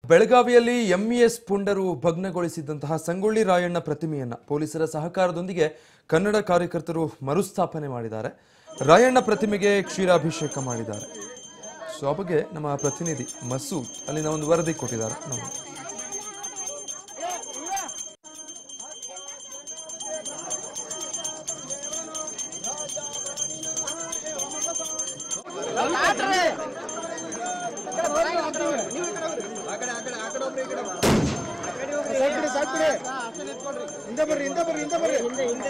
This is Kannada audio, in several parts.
ಬೆಳಗಾವಿಯಲ್ಲಿ ಎಂಇಎಸ್ ಪುಂಡರು ಭಗ್ನಗೊಳಿಸಿದಂತಹ ಸಂಗೊಳ್ಳಿ ರಾಯಣ್ಣ ಪ್ರತಿಮೆಯನ್ನ ಪೊಲೀಸರ ಸಹಕಾರದೊಂದಿಗೆ ಕನ್ನಡ ಕಾರ್ಯಕರ್ತರು ಮರುಸ್ಥಾಪನೆ ಮಾಡಿದ್ದಾರೆ ರಾಯಣ್ಣ ಪ್ರತಿಮೆಗೆ ಕ್ಷೀರಾಭಿಷೇಕ ಮಾಡಿದ್ದಾರೆ ಸೊ ಆ ಬಗ್ಗೆ ನಮ್ಮ ಪ್ರತಿನಿಧಿ ಮಸೂದ್ ಅಲ್ಲಿನ ಒಂದು ವರದಿ ಕೊಟ್ಟಿದ್ದಾರೆ ನೋಡಿ ಸಾಕ್ಬಿಡಿ ಸಾಕ್ಬಿಡಿ ಹಿಂದೆ ಬರ್ರಿ ಹಿಂದೆ ಬರ್ರಿ ಹಿಂದೆ ಬರ್ರಿ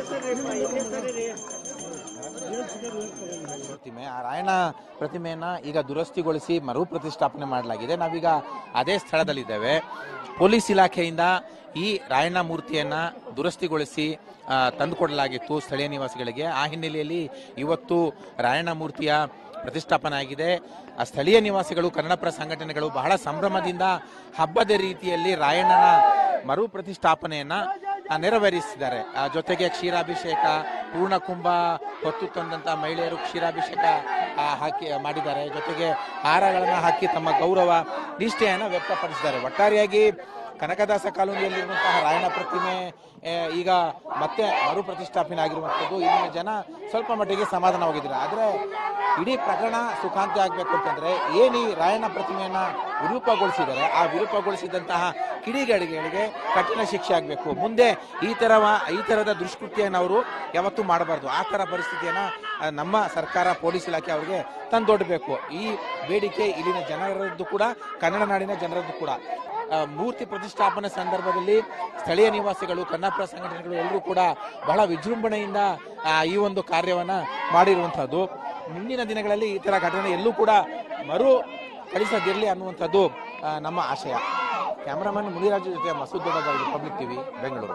ಪ್ರತಿಮೆ ಆ ರಾಯಣ್ಣ ಪ್ರತಿಮೆಯನ್ನ ಈಗ ದುರಸ್ತಿಗೊಳಿಸಿ ಮರು ಪ್ರತಿಷ್ಠಾಪನೆ ಮಾಡಲಾಗಿದೆ ನಾವೀಗ ಅದೇ ಸ್ಥಳದಲ್ಲಿದ್ದೇವೆ ಪೊಲೀಸ್ ಇಲಾಖೆಯಿಂದ ಈ ರಾಯಣ್ಣ ಮೂರ್ತಿಯನ್ನ ದುರಸ್ತಿಗೊಳಿಸಿ ಆ, ತಂದುಕೊಡಲಾಗಿತ್ತು ಸ್ಥಳೀಯ ನಿವಾಸಿಗಳಿಗೆ ಆ ಹಿನ್ನೆಲೆಯಲ್ಲಿ ಇವತ್ತು ರಾಯಣ್ಣ ಮೂರ್ತಿಯ ಪ್ರತಿಷ್ಠಾಪನೆ ಆಗಿದೆ ಆ ಸ್ಥಳೀಯ ನಿವಾಸಿಗಳು ಕನ್ನಡಪರ ಸಂಘಟನೆಗಳು ಬಹಳ ಸಂಭ್ರಮದಿಂದ ಹಬ್ಬದ ರೀತಿಯಲ್ಲಿ ರಾಯಣ್ಣನ ಮರು ಪ್ರತಿಷ್ಠಾಪನೆಯನ್ನ ಆ, ನೆರವೇರಿಸಿದ್ದಾರೆ ಆ, ಜೊತೆಗೆ ಕ್ಷೀರಾಭಿಷೇಕ ಪೂರ್ಣಕುಂಭ ಹೊತ್ತು ತಂದಂತ ಮಹಿಳೆಯರು ಕ್ಷೀರಾಭಿಷೇಕ ಆ, ಹಾಕಿ ಮಾಡಿದ್ದಾರೆ ಜೊತೆಗೆ ಹಾರಗಳನ್ನ ಹಾಕಿ ತಮ್ಮ ಗೌರವ ನಿಷ್ಠೆಯನ್ನ ವ್ಯಕ್ತಪಡಿಸಿದ್ದಾರೆ ಒಟ್ಟಾರೆಯಾಗಿ ಕನಕದಾಸ ಕಾಲೋನಿಯಲ್ಲಿರುವಂತಹ ರಾಯಣ್ಣ ಪ್ರತಿಮೆ ಆ, ಈಗ ಮತ್ತೆ ಮರು ಪ್ರತಿಷ್ಠಾಪನೆ ಆಗಿರುವಂಥದ್ದು ಇಲ್ಲಿನ ಜನ ಸ್ವಲ್ಪ ಮಟ್ಟಿಗೆ ಸಮಾಧಾನವಾಗಿದ್ದಾರೆ ಆದರೆ ಇಡೀ ಪ್ರಕರಣ ಸುಖಾಂತಿ ಆಗಬೇಕು ಅಂತಂದ್ರೆ ಏನು ಈ ರಾಯಣ್ಣ ಪ್ರತಿಮೆಯನ್ನ ವಿರೂಪಗೊಳಿಸಿದ್ದಾರೆ ಆ ವಿರೂಪಗೊಳಿಸಿದಂತಹ ಕಿಡಿಗೇಡಿಗಳಿಗೆ ಕಠಿಣ ಶಿಕ್ಷೆ ಆಗಬೇಕು ಮುಂದೆ ಈ ತರವ ಈ ತರದ ದುಷ್ಕೃತ್ಯವನ್ನು ಅವರು ಯಾವತ್ತೂ ಮಾಡಬಾರ್ದು ಆ ತರ ಪರಿಸ್ಥಿತಿಯನ್ನ ಆ, ನಮ್ಮ ಸರ್ಕಾರ ಪೊಲೀಸ್ ಇಲಾಖೆ ಅವರಿಗೆ ತಂದೊಡ್ಡಬೇಕು ಈ ಬೇಡಿಕೆ ಇಲ್ಲಿನ ಜನರದ್ದು ಕೂಡ ಕನ್ನಡ ನಾಡಿನ ಜನರದ್ದು ಕೂಡ ಆ, ಮೂರ್ತಿ ಪ್ರತಿಷ್ಠಾಪನೆ ಸಂದರ್ಭದಲ್ಲಿ ಸ್ಥಳೀಯ ನಿವಾಸಿಗಳು ಕನ್ನಡಪರ ಸಂಘಟನೆಗಳು ಎಲ್ಲರೂ ಕೂಡ ಬಹಳ ವಿಜೃಂಭಣೆಯಿಂದ ಆ, ಈ ಒಂದು ಕಾರ್ಯವನ್ನ ಮಾಡಿರುವಂತಹದ್ದು ಮುಂದಿನ ದಿನಗಳಲ್ಲಿ ಈ ತರ ಘಟನೆ ಎಲ್ಲೂ ಕೂಡ ಮರು ಕಳಿಸದಿರಲಿ ಅನ್ನುವಂಥದ್ದು ಆ, ನಮ್ಮ ಆಶಯ ಕ್ಯಾಮರಾಮನ್ ಮುನಿರಾಜು ಜೊತೆ ಮಸೂದ್ ದೊಡ್ಡದಾಗಿ public TV Bengaluru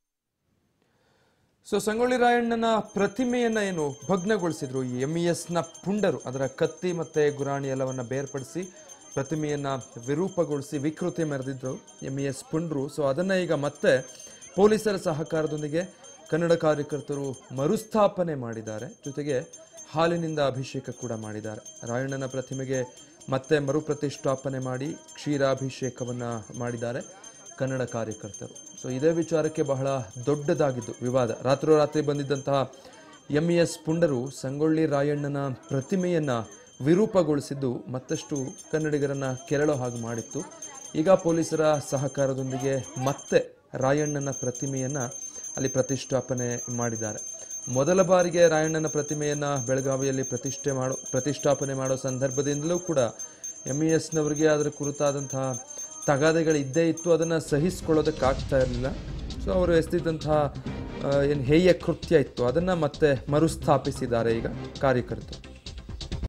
so Sangolli ರಾಯಣ್ಣನ ಪ್ರತಿಮೆಯನ್ನ ಏನು ಭಗ್ನಗೊಳಿಸಿದ್ರು ಈ ಎಂ ಇ ಎಸ್ನ ಪುಂಡರು ಅದರ ಕತ್ತಿ ಮತ್ತೆ ಗುರಾಣಿ ಎಲ್ಲವನ್ನ ಬೇರ್ಪಡಿಸಿ ಪ್ರತಿಮೆಯನ್ನ ವಿರೂಪಗೊಳಿಸಿ ವಿಕೃತಿ ಮೆರೆದಿದ್ರು ಎಂ ಇ ಎಸ್ ಪುಂಡ್ರು ಸೊ ಅದನ್ನ ಈಗ ಮತ್ತೆ ಪೊಲೀಸರ ಸಹಕಾರದೊಂದಿಗೆ ಕನ್ನಡ ಕಾರ್ಯಕರ್ತರು ಮರುಸ್ಥಾಪನೆ ಮಾಡಿದ್ದಾರೆ ಜೊತೆಗೆ ಹಾಲಿನಿಂದ ಅಭಿಷೇಕ ಕೂಡ ಮಾಡಿದ್ದಾರೆ ರಾಯಣ್ಣನ ಪ್ರತಿಮೆಗೆ ಮತ್ತೆ ಮರುಪ್ರತಿಷ್ಠಾಪನೆ ಮಾಡಿ ಕ್ಷೀರಾಭಿಷೇಕವನ್ನ ಮಾಡಿದ್ದಾರೆ ಕನ್ನಡ ಕಾರ್ಯಕರ್ತರು ಸೊ ಇದೇ ವಿಚಾರಕ್ಕೆ ಬಹಳ ದೊಡ್ಡದಾಗಿದ್ದು ವಿವಾದ ರಾತ್ರೋರಾತ್ರಿ ಬಂದಿದ್ದಂತಹ ಎಂ ಇ ಎಸ್ ಪುಂಡರು ಸಂಗೊಳ್ಳಿ ರಾಯಣ್ಣನ ಪ್ರತಿಮೆಯನ್ನ ವಿರೂಪಗೊಳಿಸಿದ್ದು ಮತ್ತಷ್ಟು ಕನ್ನಡಿಗರನ್ನ ಕೆರಳೋ ಹಾಗೆ ಮಾಡಿತ್ತು ಈಗ ಪೊಲೀಸರ ಸಹಕಾರದೊಂದಿಗೆ ಮತ್ತೆ ರಾಯಣ್ಣನ ಪ್ರತಿಮೆಯನ್ನ ಅಲ್ಲಿ ಪ್ರತಿಷ್ಠಾಪನೆ ಮಾಡಿದ್ದಾರೆ ಮೊದಲ ಬಾರಿಗೆ ರಾಯಣ್ಣನ ಪ್ರತಿಮೆಯನ್ನ ಬೆಳಗಾವಿಯಲ್ಲಿ ಪ್ರತಿಷ್ಠೆ ಮಾಡೋ ಪ್ರತಿಷ್ಠಾಪನೆ ಮಾಡೋ ಸಂದರ್ಭದಿಂದಲೂ ಕೂಡ ಎಮ್ ಇ ಎಸ್ನವರಿಗೆ ಅದರ ಕುರಿತಾದಂತಹ ತಗಾದೆಗಳು ಇದ್ದೇ ಇತ್ತು ಅದನ್ನು ಸಹಿಸ್ಕೊಳ್ಳೋದಕ್ಕಾಗ್ತಾ ಇರಲಿಲ್ಲ ಸೊ ಅವರು ಎಸೆದಿದ್ದಂತಹ ಏನು ಹೇಯ ಕೃತ್ಯ ಇತ್ತು ಅದನ್ನು ಮತ್ತೆ ಮರುಸ್ಥಾಪಿಸಿದ್ದಾರೆ ಈಗ ಕಾರ್ಯಕರ್ತರು